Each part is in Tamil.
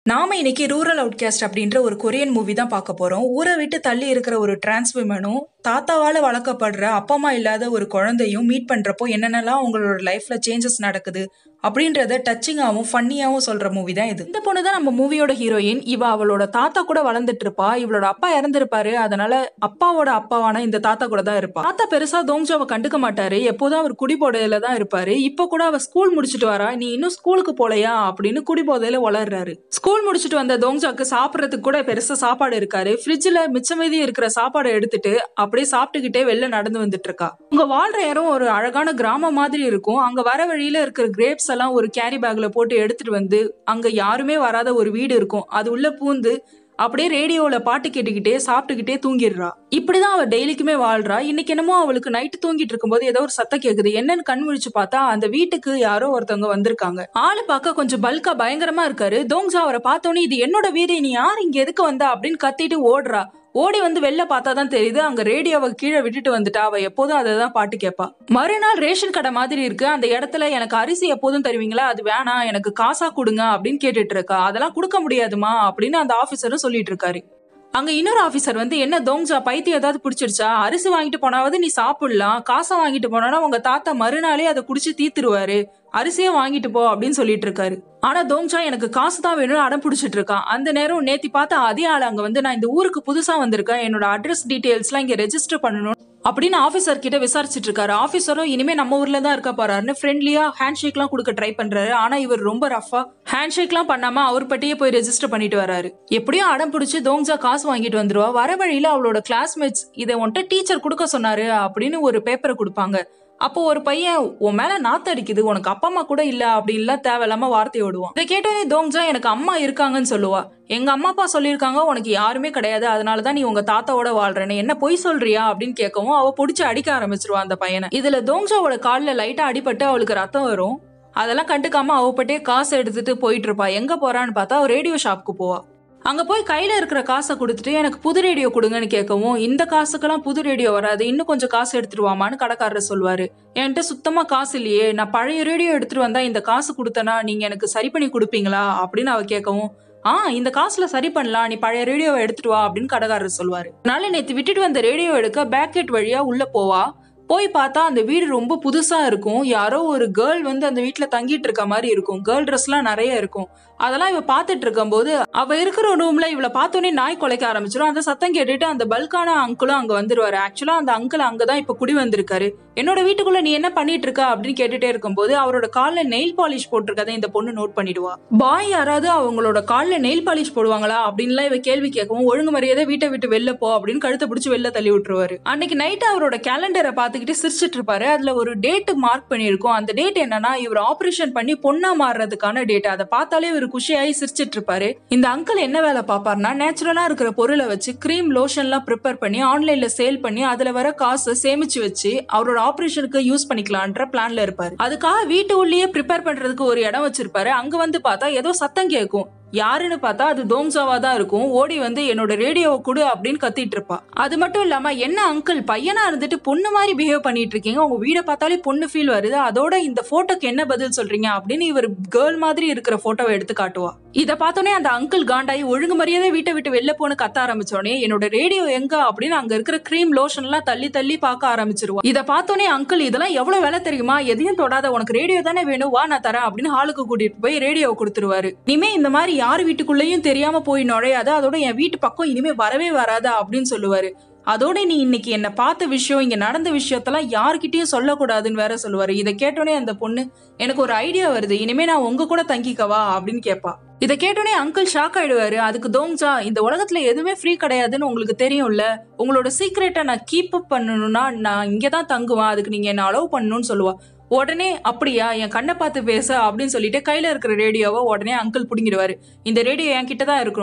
நாம இன்னைக்கு ரூரல் அவுட்காஸ்ட் அப்படின்ற ஒரு கொரியன் மூவி தான் பார்க்க போறோம் ஊரை விட்டு தள்ளி இருக்கிற ஒரு டிரான்ஸ் விமனும் தாத்தாவால வளர்க்கப்படுற அப்பா அம்மா இல்லாத ஒரு குழந்தையும் மீட் பண்றப்போ என்னென்னலாம் உங்களோட லைஃப்ல சேஞ்சஸ் நடக்குது அப்படின்றத டச்சிங்காவும் ஃபன்னியாவும் சொல்ற மூவி தான் இது இந்த பொண்ணு தான் நம்ம மூவியோட ஹீரோயின் இவ அவளோட தாத்தா கூட வளர்ந்துட்டு இருப்பா இவளோட அப்பா இறந்திருப்பாரு அதனால அப்பாவோட அப்பாவான இந்த தாத்தா கூட தான் இருப்பா தாத்தா பெருசா தோங்ஜாவை கண்டுக்க மாட்டாரு எப்போதும் அவர் குடிபோதையில தான் இருப்பாரு இப்ப கூட அவ ஸ்கூல் முடிச்சிட்டு வரா நீ இன்னும் ஸ்கூலுக்கு போலையா அப்படின்னு குடிபோதையில வளர்றாரு ஸ்கூல் முடிச்சிட்டு வந்த தோங்ஜாக்கு சாப்பிடறதுக்கு கூட பெருசா சாப்பாடு இருக்காரு ஃப்ரிட்ஜ்ல மிச்சம் மீதி இருக்கிற சாப்பாடை எடுத்துட்டு அப்படியே சாப்பிட்டுக்கிட்டே வெளில நடந்து வந்துட்டு இருக்கா உங்க வாழ்ற இடம் ஒரு அழகான கிராமம் மாதிரி இருக்கும் அங்க வர வழியில இருக்கிற கிரேப்ஸ் எல்லாம் ஒரு கேரி பேக்ல போட்டு எடுத்துட்டு வந்து அங்க யாருமே வராத ஒரு வீடு இருக்கும் அது உள்ள பூந்து அப்படியே ரேடியோல பாட்டு கேட்டுக்கிட்டே சாப்பிட்டுக்கிட்டே தூங்கிடுறா இப்படிதான் அவ டெய்லிக்குமே வாழ்றா இன்னைக்கு என்னமோ அவளுக்கு நைட்டு தூங்கிட்டு இருக்கும்போது ஏதோ ஒரு சத்தம் கேக்குது என்னன்னு கண் முழிச்சு பார்த்தா அந்த வீட்டுக்கு யாரோ ஒருத்தவங்க வந்திருக்காங்க ஆளு பார்க்க கொஞ்சம் பல்கா பயங்கரமா இருக்காரு தோங்ஜா அவரை பார்த்தோன்னே இது என்னோட வீடு நீ யார் இங்க எதுக்கு வந்தா அப்படின்னு கத்திட்டு ஓடுறா ஓடி வந்து வெளில பார்த்தா தான் தெரியுது அங்க ரேடியோவை கீழே விட்டுட்டு வந்துட்டா அவ எப்போதும் அதை தான் பாட்டு கேட்பா மறுநாள் ரேஷன் கடை மாதிரி இருக்கு அந்த இடத்துல எனக்கு அரிசி எப்போதும் தருவீங்களா அது வேணாம் எனக்கு காசா கொடுங்க அப்படின்னு கேட்டுட்டு இருக்கா அதெல்லாம் கொடுக்க முடியாதுமா அப்படின்னு அந்த ஆபீசரும் சொல்லிட்டு இருக்காரு அங்க இன்னொரு ஆபீசர் வந்து என்ன தோங்ஜா பைத்தியம் ஏதாவது பிடிச்சிருச்சா அரிசி வாங்கிட்டு போனாவது நீ சாப்பிடலாம் காசை வாங்கிட்டு போனா உங்க தாத்தா மறுநாளே அதை குடிச்சு தீத்துருவாரு அரிசியே வாங்கிட்டு போ அப்படின்னு சொல்லிட்டு இருக்காரு ஆனா தோங்ஜா எனக்கு காசு தான் வேணும்னு அடம் பிடிச்சிட்டு இருக்கான் அந்த நேரம் நேத்தி பார்த்த அதே ஆள் அங்க வந்து நான் இந்த ஊருக்கு புதுசா வந்திருக்கேன் என்னோட அட்ரஸ் டீடைல்ஸ்லாம் இங்க ரெஜிஸ்டர் பண்ணணும் அப்படின்னு ஆஃபீஸர் கிட்ட விசாரிச்சுட்டு இருக்காரு ஆஃபீஸரும் இனிமே நம்ம ஊர்ல தான் இருக்க போறாருன்னு ஃப்ரெண்ட்லியா ஹேண்ட் ஷேக்லாம் கொடுக்க ட்ரை பண்றாரு ஆனா இவர் ரொம்ப ரஃபா ஹேண்ட் ஷேக்லாம் பண்ணாம அவர் பட்டியே போய் ரெஜிஸ்டர் பண்ணிட்டு வராரு எப்படியும் அடம் பிடிச்சு தோங்ஜா காசு வாங்கிட்டு வந்துருவா வர வழியில அவளோட கிளாஸ்மேட்ஸ் இதை உன்ட்ட டீச்சர் கொடுக்க சொன்னாரு அப்படின்னு ஒரு பேப்பரை கொடுப்பாங்க அப்போ ஒரு பையன் உன் மேல நாத்து அடிக்குது உனக்கு அப்பா அம்மா கூட இல்ல அப்படின்லாம் தேவையில்லாம வார்த்தை விடுவான் இதை கேட்டோன்னே தோங்ஜா எனக்கு அம்மா இருக்காங்கன்னு சொல்லுவா எங்க அம்மா அப்பா சொல்லியிருக்காங்க உனக்கு யாருமே கிடையாது அதனாலதான் நீ உங்க தாத்தாவோட வாழ்றேன்னு என்ன பொய் சொல்றியா அப்படின்னு கேட்கவும் அவ பிடிச்சி அடிக்க ஆரம்பிச்சிருவா அந்த பையனை இதுல தோங்ஜாவோட கால்ல லைட்டா அடிபட்டு அவளுக்கு ரத்தம் வரும் அதெல்லாம் கண்டுக்காம அவப்பட்டே காசு எடுத்துட்டு போயிட்டு இருப்பா எங்க போறான்னு பார்த்தா அவ ரேடியோ ஷாப்க்கு போவா அங்க போய் கையில இருக்கிற காசை கொடுத்துட்டு எனக்கு புது ரேடியோ கொடுங்கன்னு கேட்கவும் இந்த காசுக்கெல்லாம் புது ரேடியோ வராது இன்னும் கொஞ்சம் காசு எடுத்துட்டு வாமான்னு கடைக்காரர் சொல்வாரு என்கிட்ட சுத்தமா காசு இல்லையே நான் பழைய ரேடியோ எடுத்துட்டு வந்தா இந்த காசு கொடுத்தனா நீங்க எனக்கு சரி பண்ணி கொடுப்பீங்களா அப்படின்னு அவ கேட்கவும் ஆ இந்த காசுல சரி பண்ணலாம் நீ பழைய ரேடியோவை எடுத்துட்டு வா அப்படின்னு கடைக்காரர் சொல்வாரு அதனால நேத்து விட்டுட்டு வந்த ரேடியோ எடுக்க பேக்கெட் வழியா உள்ள போவா போய் பார்த்தா அந்த வீடு ரொம்ப புதுசா இருக்கும் யாரோ ஒரு கேர்ள் வந்து அந்த வீட்ல தங்கிட்டு இருக்க மாதிரி இருக்கும் கேர்ள் ட்ரெஸ்லாம் நிறைய இருக்கும் அதெல்லாம் இவ பார்த்துட்டு இருக்கும்போது அவ இருக்கிற ரூம்ல இவளை பார்த்தோன்னே நாய் குலைக்க ஆரம்பிச்சிடும் அந்த சத்தம் கேட்டுட்டு அந்த பல்கான அங்கிளும் அங்க வந்துருவாரு ஆக்சுவலா அந்த அங்கிள் அங்கதான் இப்ப குடி வந்திருக்காரு என்னோட வீட்டுக்குள்ள நீ என்ன பண்ணிட்டு இருக்க அப்படின்னு கேட்டுட்டே இருக்கும்போது அவரோட கால்ல நெயில் பாலிஷ் போட்டிருக்கதை இந்த பொண்ணு நோட் பண்ணிடுவா பாய் யாராவது அவங்களோட கால்ல நெயில் பாலிஷ் போடுவாங்களா அப்படின்லாம் இவ கேள்வி கேட்கவும் ஒழுங்கு மரியாதை வீட்டை விட்டு வெளில போ அப்படின்னு கழுத்தை பிடிச்சி வெளில தள்ளி விட்டுருவாரு அன்னைக்கு நைட் அவரோட கேலண்டரை பார்த்துக்கிட்டு சிரிச்சிட்டு இருப்பாரு அதுல ஒரு டேட் மார்க் பண்ணியிருக்கோம் அந்த டேட் என்னன்னா இவர் ஆபரேஷன் பண்ணி பொண்ணா மாறுறதுக்கான டேட் அதை பார்த்தாலே இவர் குஷியாகி சிரிச்சிட்டு இருப்பாரு இந்த அங்கிள் என்ன வேலை பார்ப்பாருன்னா நேச்சுரலா இருக்கிற பொருளை வச்சு கிரீம் லோஷன்லாம் ப்ரிப்பேர் பண்ணி ஆன்லைன்ல சேல் பண்ணி அதுல வர காசை சேமிச்சு வச்சு அவரோட ஆபரேஷனுக்கு யூஸ் பண்ணிக்கலான்ற பிளான்ல இருப்பாரு அதுக்காக வீட்டு உள்ளேயே ப்ரிப்பேர் பண்றதுக்கு ஒரு இடம் வச்சிருப்பாரு அங்க வந்து பார்த்தா ஏதோ சத்தம் கேட்கும் யாருன்னு பார்த்தா அது தோம்சாவா தான் இருக்கும் ஓடி வந்து என்னோட ரேடியோவை கொடு அப்படின்னு கத்திட்டு இருப்பா அது மட்டும் இல்லாம என்ன அங்கிள் பையனா இருந்துட்டு பொண்ணு மாதிரி பிஹேவ் பண்ணிட்டு இருக்கீங்க உங்க வீடை பார்த்தாலே பொண்ணு ஃபீல் வருது அதோட இந்த போட்டோக்கு என்ன பதில் சொல்றீங்க அப்படின்னு இவர் கேர்ள் மாதிரி இருக்கிற போட்டோவை எடுத்து காட்டுவா இத பார்த்தோன்னே அந்த அங்கிள் காண்டாயி ஒழுங்கு மரியாதை வீட்டை விட்டு வெளில போன்னு கத்த ஆரம்பிச்சோடனே என்னோட ரேடியோ எங்க அப்படின்னு அங்க இருக்கிற கிரீம் லோஷன் எல்லாம் தள்ளி தள்ளி பார்க்க ஆரம்பிச்சிருவா இத பார்த்தோன்னே அங்கிள் இதெல்லாம் எவ்வளவு வேலை தெரியுமா எதையும் தொடாத உனக்கு ரேடியோ தானே வேணும் வா நான் தரேன் அப்படின்னு ஹாலுக்கு கூட்டிட்டு போய் ரேடியோவை கொடுத்துருவாரு இனிமே இந்த மாதிரி யார் வீட்டுக்குள்ளேயும் தெரியாம போய் நுழையாத அதோட என் வீட்டு பக்கம் இனிமே வரவே வராதா அப்படின்னு சொல்லுவாரு அதோட நீ இன்னைக்கு என்ன பார்த்த விஷயம் இங்க நடந்த விஷயத்தெல்லாம் யார்கிட்டயும் சொல்லக்கூடாதுன்னு வேற சொல்லுவாரு இதை கேட்டோடனே அந்த பொண்ணு எனக்கு ஒரு ஐடியா வருது இனிமே நான் உங்க கூட தங்கிக்கவா அப்படின்னு கேட்பா இதை கேட்டோடனே அங்கிள் ஷாக் ஆயிடுவாரு அதுக்கு தோங்ஜா இந்த உலகத்துல எதுவுமே ஃப்ரீ கிடையாதுன்னு உங்களுக்கு தெரியும்ல உங்களோட சீக்ரெட்டை நான் கீப் அப் பண்ணணும்னா நான் இங்கே தான் தங்குவேன் அதுக்கு நீங்க என்ன அலோவ் பண்ணணும்னு சொல்லுவா உடனே அப்படியா என் கண்ணை பார்த்து பேச அப்படின்னு சொல்லிட்டு கையில இருக்கிற ரேடியோவை உடனே அங்கிள் பிடிங்கிடுவாரு இந்த ரேடியோ என் கிட்ட தான் இருக்கணும்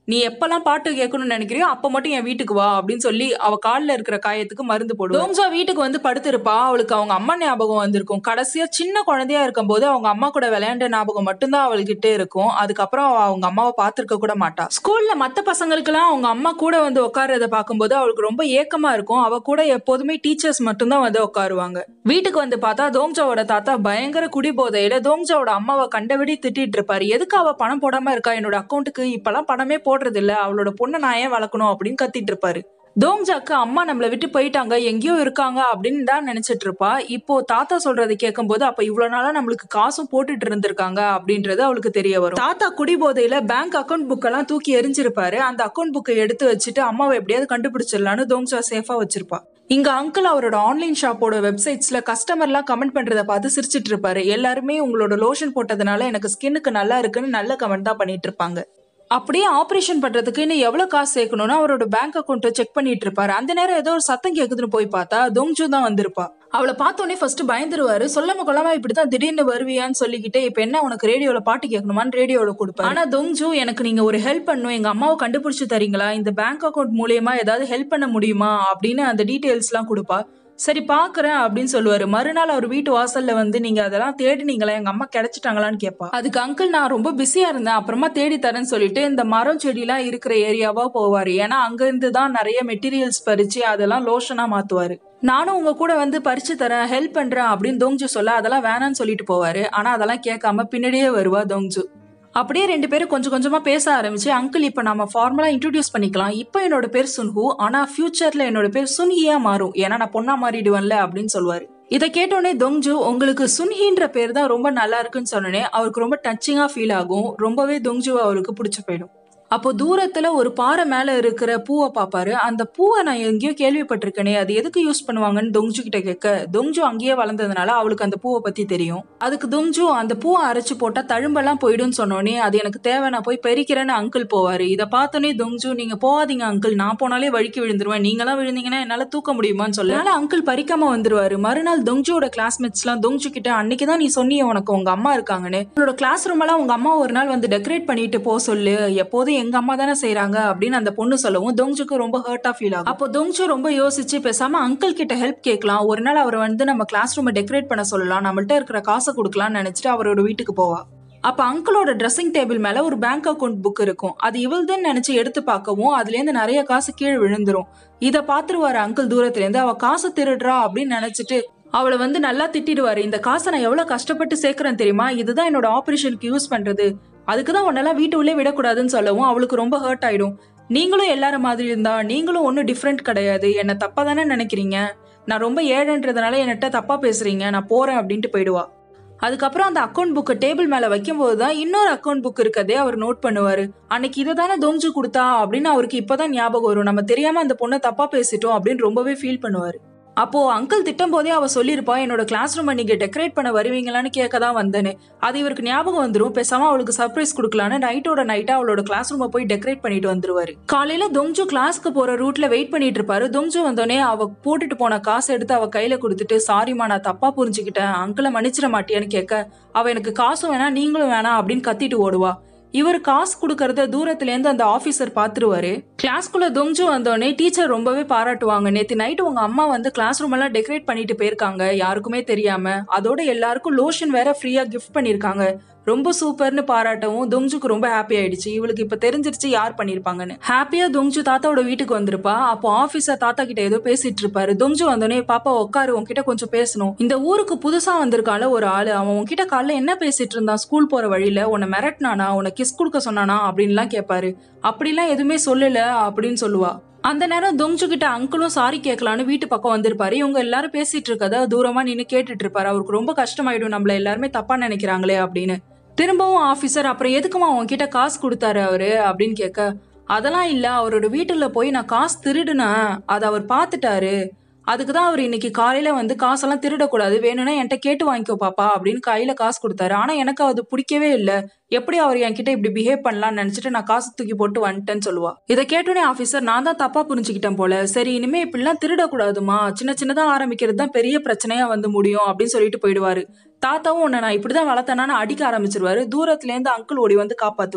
நீ எப்பெல்லாம் பாட்டு கேட்கணும்னு நினைக்கிறியோ அப்ப மட்டும் என் வீட்டுக்கு வா அப்படின்னு சொல்லி அவ கால்ல இருக்கிற காயத்துக்கு மருந்து போடும் தோங்ஜா வீட்டுக்கு வந்து படுத்திருப்பா அவளுக்கு அவங்க அம்மா ஞாபகம் வந்திருக்கும் கடைசியா சின்ன குழந்தையா இருக்கும்போது அவங்க அம்மா கூட விளையாண்ட ஞாபகம் மட்டும்தான் அவள்கிட்ட இருக்கும் அதுக்கப்புறம் அவ அவங்க அம்மாவை பார்த்திருக்க கூட மாட்டா ஸ்கூல்ல மத்த பசங்களுக்கெல்லாம் அவங்க அம்மா கூட வந்து உட்கார்றத பார்க்கும்போது அவளுக்கு ரொம்ப ஏக்கமா இருக்கும் அவ கூட எப்போதுமே டீச்சர்ஸ் மட்டும்தான் வந்து உட்காருவாங்க வீட்டுக்கு வந்து பார்த்தா தோங்ஜாவோட தாத்தா பயங்கர குடிபோதையில தோங்ஜாவோட அம்மாவை கண்டபடி திட்டிட்டு இருப்பாரு எதுக்கு அவ பணம் போடாம இருக்கா என்னோட அக்கௌண்ட்டுக்கு இப்பெல்லாம் பணமே போடுறது இல்ல அவளோட பொண்ணை நான் ஏன் வளர்க்கணும் அப்படின்னு கத்திட்டு இருப்பாரு தோங்ஜாக்கு அம்மா நம்மள விட்டு போயிட்டாங்க எங்கேயோ இருக்காங்க அப்படின்னு தான் நினைச்சிட்டு இருப்பா இப்போ தாத்தா சொல்றதை கேட்கும்போது அப்ப இவ்வளவு நாளா நம்மளுக்கு காசும் போட்டுட்டு இருந்திருக்காங்க அப்படின்றது அவளுக்கு தெரிய வரும் தாத்தா குடிபோதையில பேங்க் அக்கௌண்ட் புக் எல்லாம் தூக்கி எரிஞ்சிருப்பாரு அந்த அக்கௌண்ட் புக்கை எடுத்து வச்சுட்டு அம்மாவை எப்படியாவது கண்டுபிடிச்சிடலான்னு தோங்ஜா சேஃபா வச்சிருப்பா இங்க அங்கிள் அவரோட ஆன்லைன் ஷாப்போட வெப்சைட்ஸ்ல கஸ்டமர்லாம் கமெண்ட் பண்றத பார்த்து சிரிச்சிட்டு இருப்பாரு எல்லாருமே உங்களோட லோஷன் போட்டதுனால எனக்கு ஸ்கின்னுக்கு நல்லா இருக்குன்னு நல்ல கமெண்ட் தான் பண்ணிட்டு இருப்பாங்க அப்படியே ஆபரேஷன் பண்றதுக்கு இன்னும் எவ்வளவு காசு சேர்க்கணும்னு அவரோட பேங்க் அக்கௌண்ட்டை செக் பண்ணிட்டு இருப்பாரு அந்த நேரம் ஏதோ ஒரு சத்தம் கேக்குதுன்னு போய் பார்த்தா தொங்ஜு தான் வந்திருப்பா அவளை பார்த்தோன்னே ஃபர்ஸ்ட் பயந்துருவாரு சொல்லாம கொள்ளாம இப்படிதான் திடீர்னு வருவியான்னு சொல்லிக்கிட்டு இப்ப என்ன உனக்கு ரேடியோல பாட்டு கேட்கணுமான்னு ரேடியோல கொடுப்பேன் ஆனா தொங்ஜு எனக்கு நீங்க ஒரு ஹெல்ப் பண்ணும் எங்க அம்மாவை கண்டுபிடிச்சு தரீங்களா இந்த பேங்க் அக்கௌண்ட் மூலியமா ஏதாவது ஹெல்ப் பண்ண முடியுமா அப்படின்னு அந்த டீடைல்ஸ் எல்லாம் கொடுப்பா சரி பாக்குறேன் அப்படின்னு சொல்லுவாரு மறுநாள் அவர் வீட்டு வாசல்ல வந்து நீங்க அதெல்லாம் தேடினீங்களா எங்க அம்மா கிடைச்சிட்டாங்களான்னு கேட்பா அதுக்கு அங்கிள் நான் ரொம்ப பிஸியா இருந்தேன் அப்புறமா தேடி தரேன்னு சொல்லிட்டு இந்த மரம் செடிலாம் இருக்கிற ஏரியாவா போவாரு ஏன்னா அங்க இருந்து தான் நிறைய மெட்டீரியல்ஸ் பறிச்சு அதெல்லாம் லோஷனா மாத்துவாரு நானும் உங்க கூட வந்து பறிச்சு தரேன் ஹெல்ப் பண்றேன் அப்படின்னு தொங்ஜு சொல்ல அதெல்லாம் வேணாம்னு சொல்லிட்டு போவாரு ஆனா அதெல்லாம் கேட்காம பின்னாடியே வருவா தொங்ஜு அப்படியே ரெண்டு பேரும் கொஞ்சம் கொஞ்சமா பேச ஆரம்பிச்சு அங்கிள் இப்ப நம்ம ஃபார்மலா இன்ட்ரடியூஸ் பண்ணிக்கலாம் இப்போ என்னோட பேர் சுன்ஹு ஆனா ஃபியூச்சர்ல என்னோட பேர் சுன்ஹியா மாறும் ஏன்னா நான் பொண்ணா மாறிடுவேன்ல அப்படின்னு சொல்லுவாரு இதை கேட்டோடனே தொங்ஜு உங்களுக்கு சுன்ஹின்ற பேர் தான் ரொம்ப நல்லா இருக்குன்னு சொன்னோடனே அவருக்கு ரொம்ப டச்சிங்கா ஃபீல் ஆகும் ரொம்பவே தொங்ஜு அவருக்கு பிடிச்சு போயிடும் அப்போ தூரத்துல ஒரு பாறை மேல இருக்கிற பூவை பாப்பாரு அந்த பூவை நான் எங்கேயோ கேள்விப்பட்டிருக்கேனே அது எதுக்கு யூஸ் பண்ணுவாங்கன்னு தொங்ஜு கிட்ட கேட்க தொங்ஜு அங்கேயே வளர்ந்ததுனால அவளுக்கு அந்த பூவை பத்தி தெரியும் அதுக்கு தொங்ஜு அந்த பூவை அரைச்சு போட்டா தழும்பெல்லாம் போயிடும்னு சொன்னோடனே அது எனக்கு தேவை நான் போய் பெரிக்கிறேன்னு அங்கிள் போவாரு இதை பார்த்தோன்னே தொங்ஜு நீங்க போகாதீங்க அங்கிள் நான் போனாலே வழிக்கு விழுந்துருவேன் நீங்களாம் விழுந்தீங்கன்னா என்னால தூக்க முடியுமான்னு சொல்ல அதனால அங்கிள் பறிக்காம வந்துருவாரு மறுநாள் தொங்ஜுவோட கிளாஸ்மேட்ஸ் எல்லாம் தொங்ஜு கிட்ட அன்னைக்கு தான் நீ சொன்னிய உனக்கு உங்க அம்மா இருக்காங்கன்னு உன்னோட கிளாஸ் ரூம் எல்லாம் உங்க அம்மா ஒரு நாள் வந்து டெக்கரேட் பண்ணிட்டு போ சொல்லு எப்போதும் எங்க அம்மா தானே செய்றாங்க அப்படின்னு அந்த பொண்ணு சொல்லவும் தொங்ஜுக்கு ரொம்ப ஹர்ட்டா ஃபீல் ஆகும் அப்போ தொங்ஜு ரொம்ப யோசிச்சு பேசாம அங்கிள் கிட்ட ஹெல்ப் கேட்கலாம் ஒரு நாள் அவர் வந்து நம்ம கிளாஸ் ரூமை டெக்கரேட் பண்ண சொல்லலாம் நம்மள்ட்ட இருக்கிற காசை கொடுக்கலாம்னு நினைச்சிட்டு அவரோட வீட்டுக்கு போவா அப்ப அங்கிளோட ட்ரெஸ்ஸிங் டேபிள் மேல ஒரு பேங்க் அக்கவுண்ட் புக் இருக்கும் அது இவள்தான் நினைச்சு எடுத்து பார்க்கவும் அதுல இருந்து நிறைய காசு கீழே விழுந்துரும் இத பாத்துருவாரு அங்கிள் தூரத்துல இருந்து அவ காசு திருடுறா அப்படின்னு நினைச்சிட்டு அவளை வந்து நல்லா திட்டிடுவாரு இந்த காசை நான் எவ்வளவு கஷ்டப்பட்டு சேர்க்கறேன் தெரியுமா இதுதான் என்னோட ஆபரேஷனுக்கு யூஸ் பண்றது அதுக்கு தான் உன்னெல்லாம் வீட்டு உள்ளே விடக்கூடாதுன்னு சொல்லவும் அவளுக்கு ரொம்ப ஹர்ட் ஆயிடும் நீங்களும் எல்லாரும் மாதிரி இருந்தா நீங்களும் ஒன்றும் டிஃப்ரெண்ட் கிடையாது என்ன தப்பா தானே நினைக்கிறீங்க நான் ரொம்ப ஏழைன்றதுனால என்கிட்ட தப்பா பேசுறீங்க நான் போறேன் அப்படின்ட்டு போயிடுவா அதுக்கப்புறம் அந்த அக்கௌண்ட் புக்கை டேபிள் மேல வைக்கும்போது தான் இன்னொரு அக்கௌண்ட் புக் இருக்கதே அவர் நோட் பண்ணுவாரு அன்னைக்கு இதை தானே தொங்ஜு கொடுத்தா அப்படின்னு அவருக்கு இப்பதான் ஞாபகம் வரும் நம்ம தெரியாம அந்த பொண்ணை தப்பா பேசிட்டோம் அப்படின்னு ரொம்பவே ஃபீல் பண்ணுவாரு அப்போ அங்கிள் திட்டம் போதே அவ சொல்லியிருப்பா என்னோட கிளாஸ் ரூமை நீங்க டெக்கரேட் பண்ண வருவீங்களான்னு கேட்க தான் வந்தேன்னு அது இவருக்கு ஞாபகம் வந்துரும் பேசாம அவளுக்கு சர்ப்ரைஸ் கொடுக்கலான்னு நைட்டோட நைட்டா அவளோட கிளாஸ் ரூமை போய் டெக்கரேட் பண்ணிட்டு வந்துருவாரு காலையில தொங்ஜு கிளாஸ்க்கு போற ரூட்ல வெயிட் பண்ணிட்டு இருப்பாரு தொங்ஜு வந்தோடனே அவ போட்டுட்டு போன காசை எடுத்து அவ கையில கொடுத்துட்டு சாரிமா நான் தப்பா புரிஞ்சுக்கிட்டேன் அங்கிளை மன்னிச்சிட மாட்டியான்னு கேட்க அவ எனக்கு காசும் வேணாம் நீங்களும் வேணாம் அப்படின்னு கத்திட்டு ஓடுவா இவர் காசு கொடுக்கறத தூரத்துல இருந்து அந்த ஆபீசர் பாத்துருவாரு கிளாஸ்க்குள்ள தொங்ஜு வந்தோடனே டீச்சர் ரொம்பவே பாராட்டுவாங்க நேத்து நைட்டு உங்க அம்மா வந்து கிளாஸ் ரூம் எல்லாம் டெக்கரேட் பண்ணிட்டு போயிருக்காங்க யாருக்குமே தெரியாம அதோட எல்லாருக்கும் லோஷன் வேற ஃப்ரீயா கிஃப்ட் பண்ணிருக்காங்க ரொம்ப சூப்பர்னு பாராட்டவும் தொங்ஜுக்கு ரொம்ப ஹாப்பி ஆயிடுச்சு இவளுக்கு இப்ப தெரிஞ்சிருச்சு யார் பண்ணிருப்பாங்கன்னு ஹாப்பியா தொங்ஜு தாத்தாவோட வீட்டுக்கு வந்திருப்பா அப்போ ஆபீசர் தாத்தா கிட்ட ஏதோ பேசிட்டு இருப்பாரு தொங்ஜு வந்தோடனே பாப்பா உட்காரு உன்கிட்ட கொஞ்சம் பேசணும் இந்த ஊருக்கு புதுசா வந்திருக்கால ஒரு ஆளு அவன் உன்கிட்ட காலைல என்ன பேசிட்டு இருந்தான் ஸ்கூல் போற வழியில உன்னை மிரட்டினானா உன்னை கிஸ் கொடுக்க சொன்னானா அப்படின்லாம் கேட்பாரு அப்படிலாம் எதுவுமே சொல்லல அப்படின்னு சொல்லுவா அந்த நேரம் தொங்ஜு கிட்ட அங்கிளும் சாரி கேட்கலான்னு வீட்டு பக்கம் வந்திருப்பாரு இவங்க எல்லாரும் பேசிட்டு இருக்கத தூரமா நின்னு கேட்டுட்டு இருப்பாரு அவருக்கு ரொம்ப கஷ்டமாயிடும் நம்மள எல்லாருமே தப்பா நினைக்கிறாங்களே அப்படின்னு திரும்பவும் ஆபீசர் அப்புறம் எதுக்குமா உன்கிட்ட காசு கொடுத்தாரு அவரு அப்படின்னு கேட்க அதெல்லாம் இல்ல அவரோட வீட்டுல போய் நான் காசு திருடுனேன் அதை அவர் பார்த்துட்டாரு அதுக்கு தான் அவர் இன்னைக்கு காலையில வந்து காசெல்லாம் திருடக்கூடாது வேணும்னா என்கிட்ட கேட்டு வாங்கிக்கோ பாப்பா அப்படின்னு கையில காசு கொடுத்தாரு ஆனா எனக்கு அது பிடிக்கவே இல்லை எப்படி அவர் என்கிட்ட இப்படி பிஹேவ் பண்ணலாம்னு நினைச்சிட்டு நான் காசு தூக்கி போட்டு வந்துட்டேன்னு சொல்லுவா இதை கேட்டோடனே ஆபீசர் நான் தான் தப்பா புரிஞ்சுக்கிட்டேன் போல சரி இனிமே இப்படிலாம் திருடக்கூடாதுமா சின்ன சின்னதா ஆரம்பிக்கிறது தான் பெரிய பிரச்சனையா வந்து முடியும் அப்படின்னு சொல்லிட்டு போயிடுவாரு தாத்தாவும் உன்னை நான் இப்படிதான் வளர்த்தேனான்னு அடிக்க ஆரம்பிச்சிருவாரு தூரத்துல இருந்து அங்கிள் ஓடி வந்து காப்பாத்துவாரு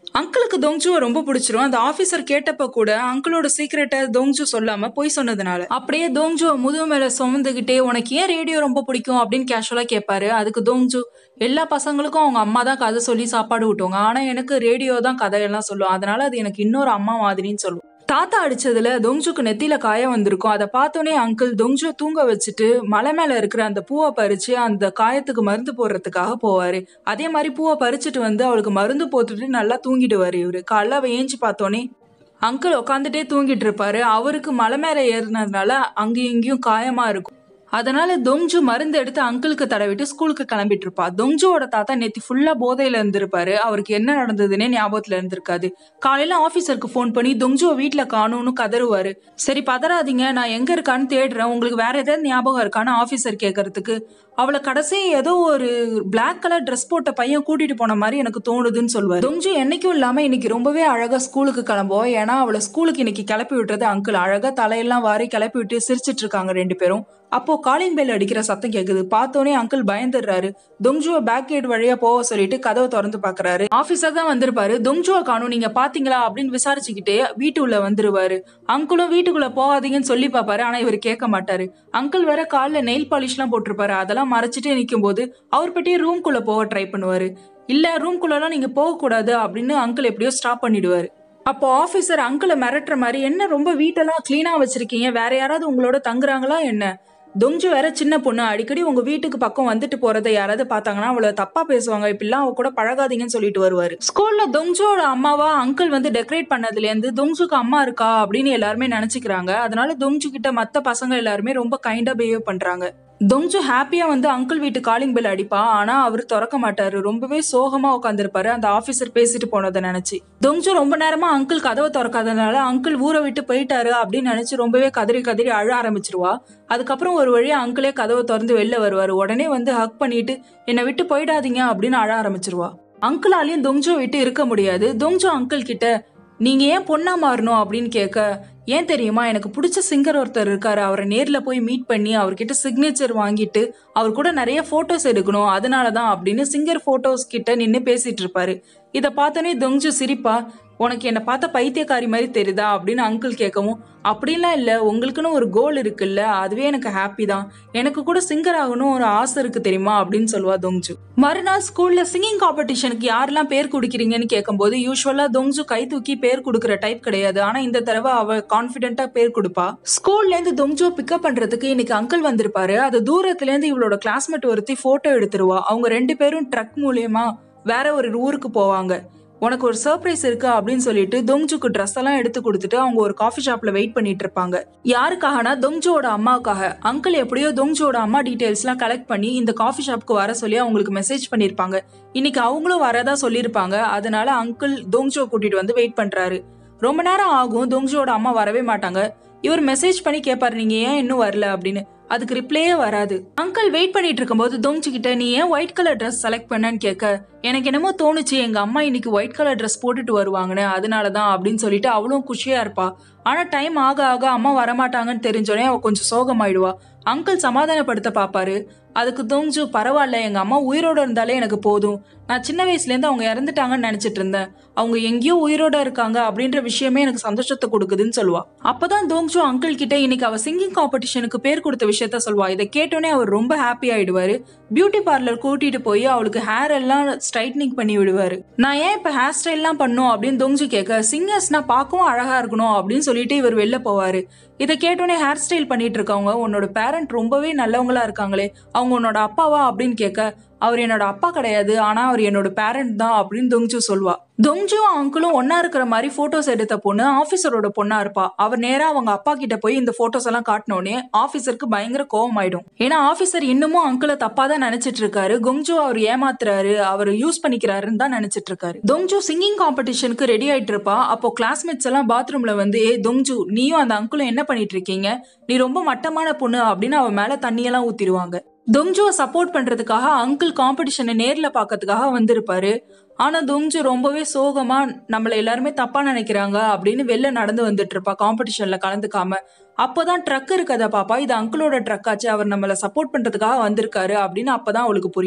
அங்கிளுக்கு தொங்ஜுவை ரொம்ப பிடிச்சிரும் அந்த ஆபீசர் கேட்டப்ப கூட அங்கிளோட சீக்கிரட்டை தொங்ஜு சொல்லாம பொய் சொன்னதுனால அப்படியே தொங்ஜுவை முதுகு மேல சுமந்துகிட்டே உனக்கு ஏன் ரேடியோ ரொம்ப பிடிக்கும் அப்படின்னு கேஷுவலா கேட்பாரு அதுக்கு தொங்ஜு எல்லா பசங்களுக்கும் அவங்க அம்மா தான் கதை சொல்லி சாப்பாடு விட்டுவாங்க ஆனா எனக்கு ரேடியோ தான் கதையெல்லாம் சொல்லும் அதனால அது எனக்கு இன்னொரு அம்மா மாதிரின்னு சொல்லும் தாத்தா அடிச்சதுல தொங்ஜுக்கு நெத்தியில காயம் வந்திருக்கும் அதை பார்த்தோன்னே அங்கிள் தொங்ஜு தூங்க வச்சுட்டு மலை மேல இருக்கிற அந்த பூவை பறிச்சு அந்த காயத்துக்கு மருந்து போடுறதுக்காக போவாரு அதே மாதிரி பூவை பறிச்சுட்டு வந்து அவளுக்கு மருந்து போட்டுட்டு நல்லா தூங்கிடுவாரு இவரு காலைல அவ ஏஞ்சி பார்த்தோன்னே அங்கிள் உட்காந்துட்டே தூங்கிட்டு இருப்பாரு அவருக்கு மலை மேல ஏறினதுனால அங்கேயும் இங்கேயும் காயமா இருக்கும் அதனால தொங்ஜு மருந்து எடுத்து அங்கிளுக்கு தடவிட்டு ஸ்கூலுக்கு கிளம்பிட்டு இருப்பா தொங்ஜுவோட தாத்தா நேத்தி ஃபுல்லா போதையில இருந்திருப்பாரு அவருக்கு என்ன நடந்ததுன்னே ஞாபகத்துல இருந்திருக்காது காலையில ஆபீசருக்கு ஃபோன் பண்ணி தொங்ஜுவை வீட்டுல காணும்னு கதறுவாரு சரி பதறாதீங்க நான் எங்க இருக்கான்னு தேடுறேன் உங்களுக்கு வேற ஏதாவது ஞாபகம் இருக்கான்னு ஆபீசர் கேட்கறதுக்கு அவளை கடைசி ஏதோ ஒரு பிளாக் கலர் ட்ரெஸ் போட்ட பையன் கூட்டிட்டு போன மாதிரி எனக்கு தோணுதுன்னு சொல்லுவாரு தொங்ஜு என்னைக்கும் இல்லாம இன்னைக்கு ரொம்பவே அழகா ஸ்கூலுக்கு கிளம்புவோம் ஏன்னா அவளை ஸ்கூலுக்கு இன்னைக்கு கிளப்பி விட்டுறது அங்கிள் அழகா தலையெல்லாம் வாரி கிளப்பி விட்டு சிரிச்சிட்டு இருக்காங்க ரெண்டு பேரும் அப்போ காலிங் பெல் அடிக்கிற சத்தம் கேக்குது பார்த்தோன்னே அங்கிள் பயந்துடுறாரு தொங்ஜுவை பேக் கேட் வழியா போக சொல்லிட்டு கதவை திறந்து பாக்குறாரு ஆபீசர் தான் வந்திருப்பாரு தொங்ஜுவை காணும் நீங்க பாத்தீங்களா அப்படின்னு விசாரிச்சுக்கிட்டே வீட்டு உள்ள வந்துருவாரு அங்கிளும் வீட்டுக்குள்ள போகாதீங்கன்னு சொல்லி பாப்பாரு ஆனா இவர் கேட்க மாட்டாரு அங்கிள் வேற கால்ல நெயில் பாலிஷ் எல்லாம் போட்டிருப்பாரு அதெல்லாம் மறைச்சிட்டே நிக்கும் போது அவர் பட்டியே ரூம்குள்ள போக ட்ரை பண்ணுவாரு இல்ல ரூம்குள்ளலாம் நீங்க போக கூடாது அப்படின்னு அங்கிள் எப்படியோ ஸ்டாப் பண்ணிடுவாரு அப்போ ஆபீசர் அங்கிளை மிரட்டுற மாதிரி என்ன ரொம்ப வீட்டெல்லாம் கிளீனா வச்சிருக்கீங்க வேற யாராவது உங்களோட தங்குறாங்களா என்ன தொங்ஜு வேற சின்ன பொண்ணு அடிக்கடி உங்க வீட்டுக்கு பக்கம் வந்துட்டு போறதை யாராவது பார்த்தாங்கன்னா அவளை தப்பா பேசுவாங்க இப்படிலாம் அவ கூட பழகாதீங்கன்னு சொல்லிட்டு வருவாரு ஸ்கூல்ல தொங்ஜுவோட அம்மாவா அங்கிள் வந்து டெக்கரேட் பண்ணதுல இருந்து தொங்ஜுக்கு அம்மா இருக்கா அப்படின்னு எல்லாருமே நினைச்சுக்கிறாங்க அதனால தொங்ஜு கிட்ட மத்த பசங்க எல்லாருமே ரொம்ப கைண்டா பிஹேவ் பண்றாங்க தொங்ஜு ஹாப்பியா வந்து அங்கிள் வீட்டு காலிங் பெல் அடிப்பா ஆனா அவர் திறக்க மாட்டாரு ரொம்பவே சோகமா உட்காந்துருப்பாரு அந்த ஆபீசர் பேசிட்டு போனதை நினைச்சு தொங்ஜு ரொம்ப நேரமா அங்கிள் கதவை திறக்காதனால அங்கிள் ஊரை விட்டு போயிட்டாரு அப்படின்னு நினைச்சு ரொம்பவே கதறி கதறி அழ ஆரம்பிச்சிருவா அதுக்கப்புறம் ஒரு வழியா அங்கிளே கதவை திறந்து வெளில வருவாரு உடனே வந்து ஹக் பண்ணிட்டு என்னை விட்டு போயிடாதீங்க அப்படின்னு அழ ஆரம்பிச்சிருவா அங்கிளாலையும் தொங்ஜோ விட்டு இருக்க முடியாது தொங்ஜோ அங்கிள் கிட்ட நீங்க ஏன் பொண்ணா மாறணும் அப்படின்னு கேட்க ஏன் தெரியுமா எனக்கு பிடிச்ச சிங்கர் ஒருத்தர் இருக்காரு அவரை நேர்ல போய் மீட் பண்ணி அவர்கிட்ட சிக்னேச்சர் வாங்கிட்டு அவர் கூட நிறைய போட்டோஸ் எடுக்கணும் அதனாலதான் அப்படின்னு சிங்கர் போட்டோஸ் கிட்ட நின்று பேசிட்டு இருப்பாரு இதை பார்த்தோன்னே தொங்ஜு சிரிப்பா உனக்கு என்னை பார்த்த பைத்தியக்காரி மாதிரி தெரியுதா அப்படின்னு அங்கிள் கேட்கவும் அப்படிலாம் இல்லை உங்களுக்குன்னு ஒரு கோல் இருக்குல்ல அதுவே எனக்கு ஹாப்பி தான் எனக்கு கூட சிங்கர் ஆகணும் ஒரு ஆசை இருக்கு தெரியுமா அப்படின்னு சொல்லுவா தொங்ஜு மறுநாள் ஸ்கூல்ல சிங்கிங் காம்படிஷனுக்கு யாரெல்லாம் பேர் கொடுக்குறீங்கன்னு கேட்கும்போது யூஸ்வலா தொங்ஜு கை தூக்கி பேர் கொடுக்குற டைப் கிடையாது ஆனா இந்த தடவை அவ கான்பிடென்ட்டா பேர் கொடுப்பா ஸ்கூல்ல இருந்து தொங்ஜுவை பிக்கப் பண்றதுக்கு இன்னைக்கு அங்கிள் வந்திருப்பாரு அது தூரத்துல இருந்து இவளோட கிளாஸ்மேட் ஒருத்தி போட்டோ எடுத்துருவா அவங்க ரெண்டு பேரும் ட்ரக் மூலியமா வேற ஒரு ஊருக்கு போவாங்க உனக்கு ஒரு சர்ப்ரைஸ் இருக்கு அப்படின்னு சொல்லிட்டு தொங்ஜுக்கு ட்ரெஸ் எல்லாம் எடுத்து கொடுத்துட்டு அவங்க ஒரு காஃபி ஷாப்ல வெயிட் பண்ணிட்டு இருப்பாங்க யாருக்காகனா தொங்ஜுவோட அம்மாவுக்காக அங்கிள் எப்படியோ தொங்ஜுவோட அம்மா டீடைல்ஸ் எல்லாம் கலெக்ட் பண்ணி இந்த காஃபி ஷாப்க்கு வர சொல்லி அவங்களுக்கு மெசேஜ் பண்ணிருப்பாங்க இன்னைக்கு அவங்களும் வரதா சொல்லியிருப்பாங்க அதனால அங்கிள் தொங்ஜுவை கூட்டிட்டு வந்து வெயிட் பண்றாரு ரொம்ப நேரம் ஆகும் தொங்ஜுவோட அம்மா வரவே மாட்டாங்க இவர் மெசேஜ் பண்ணி கேட்பாரு நீங்க ஏன் இன்னும் வரல அப்படின்னு அதுக்கு ரிப்ளையே வராது அங்கிள் வெயிட் பண்ணிட்டு இருக்கும்போது தொங்ஜு கிட்ட நீ ஏன் ஒயிட் கலர் ட்ரெஸ் செலக்ட் பண்ணன்னு கேட்க எனக்கு என்னமோ தோணுச்சு எங்க அம்மா இன்னைக்கு ஒயிட் கலர் ட்ரெஸ் போட்டுட்டு வருவாங்கன்னு அதனாலதான் அப்படின்னு சொல்லிட்டு அவளும் குஷியா இருப்பா ஆனா டைம் ஆக ஆக அம்மா வரமாட்டாங்கன்னு தெரிஞ்சோடனே அவ கொஞ்சம் சோகமாயிடுவா அங்கிள் சமாதானப்படுத்த பாப்பாரு அதுக்கு தொங்ஜு பரவாயில்ல எங்க அம்மா உயிரோட இருந்தாலே எனக்கு போதும் நான் சின்ன வயசுல இருந்து அவங்க இறந்துட்டாங்கன்னு நினைச்சிட்டு இருந்தேன் அவங்க எங்கேயோ உயிரோட இருக்காங்க அப்படின்ற விஷயமே எனக்கு சந்தோஷத்தை கொடுக்குதுன்னு சொல்லுவா அப்பதான் தோங்ஜு அங்கிள் கிட்ட இன்னைக்கு அவ சிங்கிங் காம்படிஷனுக்கு பேர் கொடுத்த விஷயத்த சொல்வா இதை கேட்டோன்னே அவர் ரொம்ப ஹாப்பி ஆயிடுவாரு பியூட்டி பார்லர் கூட்டிட்டு போய் அவளுக்கு ஹேர் எல்லாம் ஸ்ட்ரைட்னிங் பண்ணி விடுவாரு நான் ஏன் இப்ப ஹேர் ஸ்டைல்லாம் பண்ணும் அப்படின்னு தொங்ஜு கேட்க சிங்கர்ஸ்னா பார்க்கவும் அழகா இருக்கணும் அப்படின்னு சொல்லிட்டு இவர் வெளில போவாரு இதை கேட்டோன்னே ஹேர் ஸ்டைல் பண்ணிட்டு இருக்கவங்க உன்னோட பேரண்ட் ரொம்பவே நல்லவங்களா இருக்காங்களே அவங்க உன்னோட அப்பாவா அப்படின்னு கேட்க அவர் என்னோட அப்பா கிடையாது ஆனா அவர் என்னோட பேரண்ட் தான் அப்படின்னு தொங்ஜு சொல்வா தொங்ஜும் அங்கிளும் ஒன்னா இருக்கிற மாதிரி போட்டோஸ் எடுத்த பொண்ணு ஆபீசரோட பொண்ணா இருப்பா அவர் நேரா அவங்க அப்பா கிட்ட போய் இந்த போட்டோஸ் எல்லாம் காட்டினோடனே ஆபீசருக்கு பயங்கர கோவம் ஆயிடும் ஏன்னா ஆபீசர் இன்னமும் அங்கிளை தப்பா தான் நினைச்சிட்டு இருக்காரு கொங்ஜு அவர் ஏமாத்துறாரு அவர் யூஸ் பண்ணிக்கிறாருன்னு தான் நினைச்சிட்டு இருக்காரு தொங்ஜு சிங்கிங் காம்படிஷனுக்கு ரெடி ஆயிட்டு இருப்பா அப்போ கிளாஸ்மேட்ஸ் எல்லாம் பாத்ரூம்ல வந்து ஏ தொங்ஜு நீயும் அந்த அங்கிளும் என்ன பண்ணிட்டு இருக்கீங்க நீ ரொம்ப மட்டமான பொண்ணு அப்படின்னு அவ மேல தண்ணியெல்லாம் ஊத்திடுவாங்க தொங்ஜுவை சப்போர்ட் பண்றதுக்காக அங்கிள் காம்படிஷனை நேர்ல பார்க்கறதுக்காக வந்திருப்பாரு ஆனா தொங்ஜு ரொம்பவே சோகமா நம்மள எல்லாருமே தப்பா நினைக்கிறாங்க அப்படின்னு வெளில நடந்து வந்துட்டு இருப்பா காம்படிஷன்ல கலந்துக்காம அப்போதான் ட்ரக் இருக்கதா பாப்பா இது அங்கிளோட ட்ரக் ஆச்சு அவர் நம்மள சப்போர்ட் பண்றதுக்காக வந்திருக்காரு அப்படின்னு அப்பதான் அவளுக்கு புரியும்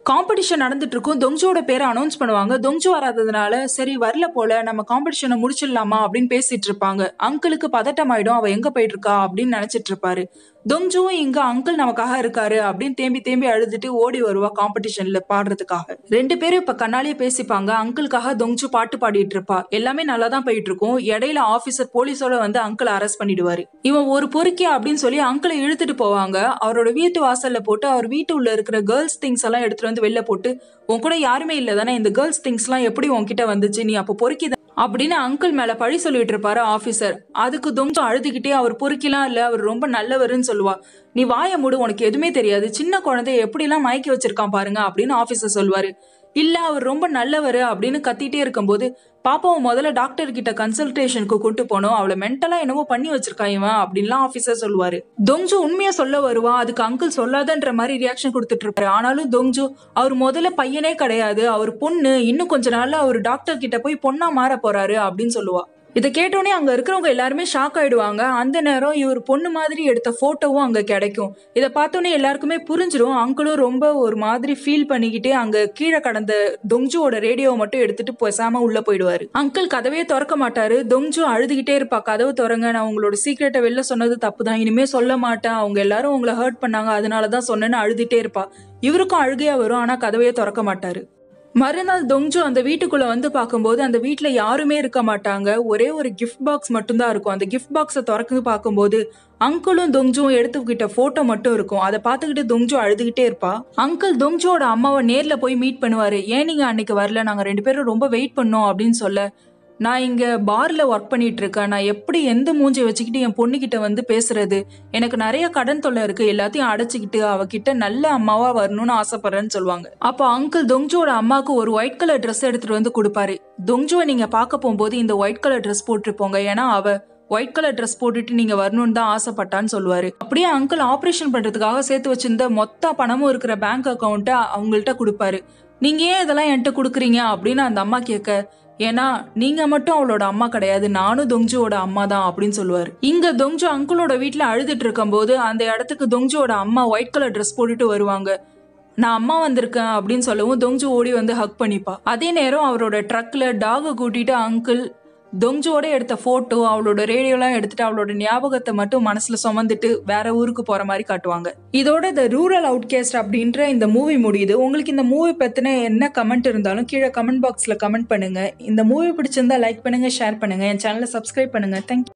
காம்படிஷன் நடந்துட்டு இருக்கும் தொங்ஜுவோட பேரை அனௌன்ஸ் பண்ணுவாங்க தொங்ஜு வராததுனால சரி வரல போல நம்ம காம்படிஷனை முடிச்சிடலாமா அப்படின்னு பேசிட்டு இருப்பாங்க அங்கிளுக்கு பதட்டம் ஆயிடும் அவ எங்க போயிட்டு இருக்கா அப்படின்னு நினைச்சிட்டு இருப்பாரு தொங்ஜுவும் இங்க அங்கிள் நமக்காக இருக்காரு அப்படின்னு தேம்பி தேம்பி அழுதுட்டு ஓடி வருவா காம்படிஷன்ல பாடுறதுக்காக ரெண்டு பேரும் இப்ப கண்ணாலேயே பேசிப்பாங்க அங்கிளுக்காக தொங்ஜு பாட்டு பாடிட்டு இருப்பா எல்லாமே நல்லா தான் போயிட்டு இருக்கும் இடையில ஆபீசர் போலீஸோட வந்து அங்கிள் அரெஸ்ட் பண்ணிடுவாரு இவன் ஒரு பொறுக்கியா அப்படின்னு சொல்லி அங்கிளை இழுத்துட்டு போவாங்க அவரோட வீட்டு வாசல்ல போட்டு அவர் வீட்டு உள்ள இருக்கிற கேர்ள்ஸ் திங்ஸ் எல்லாம் எடுத்துட்டு வந்து வெளில போட்டு உன் கூட யாருமே இல்ல தானே இந்த கேர்ள்ஸ் திங்ஸ் எல்லாம் எப்படி உன்கிட்ட வந்துச்சு நீ அப்ப பொறுக்கி அப்படின்னு அங்கிள் மேல பழி சொல்லிட்டு இருப்பாரு ஆபீசர் அதுக்கு தொங்கு அழுதுகிட்டே அவர் பொறுக்கிலாம் இல்ல அவர் ரொம்ப நல்லவருன்னு சொல்லுவா நீ வாய மூடு உனக்கு எதுவுமே தெரியாது சின்ன குழந்தைய எப்படி எல்லாம் மயக்கி வச்சிருக்கான் பாருங்க அப்படின்னு ஆபீசர் சொல்லுவாரு இல்ல அவர் ரொம்ப நல்லவர் அப்படின்னு கத்திட்டே இருக்கும்போது பாப்பாவை முதல்ல டாக்டர் கிட்ட கன்சல்டேஷனுக்கு கூட்டு போனோம் அவளை மென்டலா என்னமோ பண்ணி வச்சிருக்கா இவன் அப்படின்லாம் ஆபீசர் சொல்லுவாரு தொங்ஜு உண்மையா சொல்ல வருவா அதுக்கு அங்கிள் சொல்லாதன்ற மாதிரி ரியாக்ஷன் கொடுத்துட்டு இருப்பாரு ஆனாலும் தொங்ஜு அவர் முதல்ல பையனே கிடையாது அவர் பொண்ணு இன்னும் கொஞ்ச நாள்ல அவர் டாக்டர் கிட்ட போய் பொண்ணா மாற போறாரு அப்படின்னு சொல்லுவா இதை கேட்டோடனே அங்க இருக்கிறவங்க எல்லாருமே ஷாக் ஆயிடுவாங்க அந்த நேரம் இவர் பொண்ணு மாதிரி எடுத்த போட்டோவும் அங்க கிடைக்கும் இதை பார்த்தோன்னே எல்லாருக்குமே புரிஞ்சிடும் அங்கிளும் ரொம்ப ஒரு மாதிரி ஃபீல் பண்ணிக்கிட்டே அங்க கீழே கடந்த தொங்ஜுவோட ரேடியோவை மட்டும் எடுத்துட்டு பேசாம உள்ள போயிடுவாரு அங்கிள் கதவே திறக்க மாட்டாரு தொங்ஜு அழுதுகிட்டே இருப்பா கதவு திறங்க நான் உங்களோட சீக்கிரட்டை வெளில சொன்னது தப்பு தான் இனிமே சொல்ல மாட்டேன் அவங்க எல்லாரும் உங்களை ஹர்ட் பண்ணாங்க அதனாலதான் சொன்னேன்னு அழுதுட்டே இருப்பா இவருக்கும் அழுகையா வரும் ஆனா கதவையே திறக்க மாட்டாரு மறுநாள் தொங்ஜு அந்த வீட்டுக்குள்ள வந்து பார்க்கும்போது அந்த வீட்ல யாருமே இருக்க மாட்டாங்க ஒரே ஒரு கிஃப்ட் பாக்ஸ் மட்டும்தான் இருக்கும் அந்த கிஃப்ட் பாக்ஸை திறந்து பார்க்கும்போது அங்கிளும் தொங்ஜுவும் எடுத்துக்கிட்ட போட்டோ மட்டும் இருக்கும் அதை பார்த்துக்கிட்டு தொங்ஜு அழுதுகிட்டே இருப்பா அங்கிள் தொங்ஜுவோட அம்மாவை நேர்ல போய் மீட் பண்ணுவாரு ஏன் நீங்க அன்னைக்கு வரல நாங்க ரெண்டு பேரும் ரொம்ப வெயிட் பண்ணோம் அப்படின்னு சொல்ல நான் இங்க பார்ல ஒர்க் பண்ணிட்டு இருக்கேன் நான் எப்படி எந்த மூஞ்சி வச்சுக்கிட்டு என் பொண்ணுகிட்ட வந்து பேசுறது எனக்கு நிறைய கடன் தொல்லை இருக்கு எல்லாத்தையும் அடைச்சிக்கிட்டு அவகிட்ட நல்ல அம்மாவா வரணும்னு ஆசைப்படுறேன்னு சொல்லுவாங்க அப்போ அங்கிள் தொங்ஜுவோட அம்மாவுக்கு ஒரு ஒயிட் கலர் ட்ரெஸ் எடுத்துட்டு வந்து கொடுப்பாரு தொங்ஜுவை நீங்க பார்க்க போகும்போது இந்த ஒயிட் கலர் ட்ரெஸ் போட்டிருப்போங்க ஏன்னா அவ ஒயிட் கலர் ட்ரெஸ் போட்டுட்டு நீங்க வரணும்னு தான் ஆசைப்பட்டான்னு சொல்லுவாரு அப்படியே அங்கிள் ஆபரேஷன் பண்றதுக்காக சேர்த்து வச்சிருந்த மொத்த பணமும் இருக்கிற பேங்க் அக்கௌண்ட்டை அவங்கள்ட்ட கொடுப்பாரு நீங்க ஏன் இதெல்லாம் என்கிட்ட கொடுக்குறீங்க அப்படின்னு அந்த அம்மா கேட்க ஏன்னா நீங்க மட்டும் அவளோட அம்மா கிடையாது நானும் தொங்ஜுவோட அம்மா தான் அப்படின்னு சொல்லுவாரு இங்க தொங்ஜு அங்கிளோட வீட்டுல அழுதுட்டு இருக்கும்போது அந்த இடத்துக்கு தொங்ஜுவோட அம்மா ஒயிட் கலர் ட்ரெஸ் போட்டுட்டு வருவாங்க நான் அம்மா வந்திருக்கேன் அப்படின்னு சொல்லவும் தொங்ஜு ஓடி வந்து ஹக் பண்ணிப்பா அதே நேரம் அவரோட ட்ரக்ல டாகை கூட்டிட்டு அங்கிள் தொங்ஜுவோட எடுத்த போட்டோ அவளோட ரேடியோலாம் எடுத்துட்டு அவளோட ஞாபகத்தை மட்டும் மனசுல சுமந்துட்டு வேற ஊருக்கு போற மாதிரி காட்டுவாங்க இதோட த ரூரல் அவுட்கேஸ்ட் அப்படின்ற இந்த மூவி முடியுது உங்களுக்கு இந்த மூவி பத்தின என்ன கமெண்ட் இருந்தாலும் கீழே கமெண்ட் பாக்ஸ்ல கமெண்ட் பண்ணுங்க இந்த மூவி பிடிச்சிருந்தா லைக் பண்ணுங்க ஷேர் பண்ணுங்க என் சேனலை சப்ஸ்கிரைப் பண்ணுங்க தேங்க்யூ